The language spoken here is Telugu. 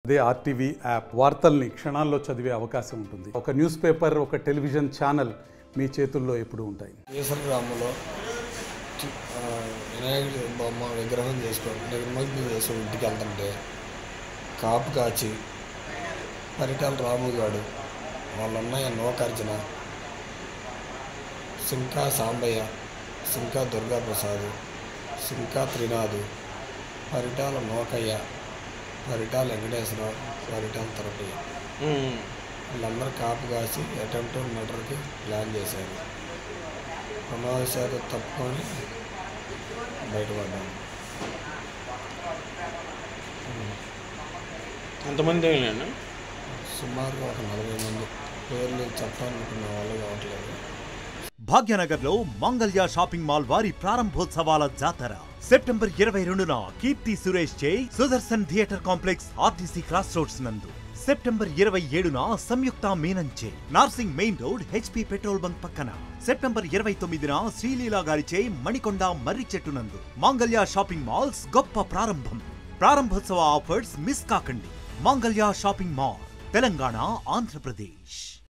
అదే ఆర్టీవీ యాప్ వార్తల్ని క్షణాల్లో చదివే అవకాశం ఉంటుంది ఒక న్యూస్ పేపర్ ఒక టెలివిజన్ ఛానల్ మీ చేతుల్లో ఎప్పుడూ ఉంటాయి కేసర గ్రామంలో చి- ఆ, వినాయకుడి బొమ్మ విగ్రహం చేసుకొని నిర్మగ్నం చేసుకొని ఇంటికి వెళ్తుంటే కాపు కాచి పరిటాల రాముగాడు వాళ్ళ అన్నయ్య నోకార్జున సింకా సాంబయ్య సింకా దుర్గాప్రసాద్ సింకా త్రినాథు పరిటాల నోకయ్య పరిటాల వెంకటేశ్వరరావు పరిటాల తరపయ్య వీళ్ళందరూ కాపు కాసి అటెంప్ట్ మర్డర్కి ప్లాన్ చేశారు ప్రమాదశాత్తు తప్పుకొని బయటపడ్డాను ఎంతమంది తగిలినా సుమారుగా ఒక నలభై మంది పేర్లు చెప్పాలనుకున్న వాళ్ళు కావట్లేదు భాగ్యనగర్లో మంగళ్య షాపింగ్ మాల్ వారి ప్రారంభోత్సవాల జాతర సెప్టెంబర్ ఇరవై రెండున కీర్తి సురేష్ చే Sudarshan theatre complex RTC cross roads నందు సెప్టెంబర్ ఇరవై ఏడున సంయుక్త మీనంచే Narsing main road HP petrol bunk పక్కన సెప్టెంబర్ ఇరవై తొమ్మిదిన శ్రీలీలా గారిచే మణికొండ మర్రి చెట్టు నందు మాంగళ్య షాపింగ్ మాల్స్ గొప్ప ప్రారంభం ప్రారంభోత్సవ ఆఫర్స్ మిస్ కాకండి మాంగళ్య షాపింగ్ మాల్ తెలంగాణ ఆంధ్రప్రదేశ్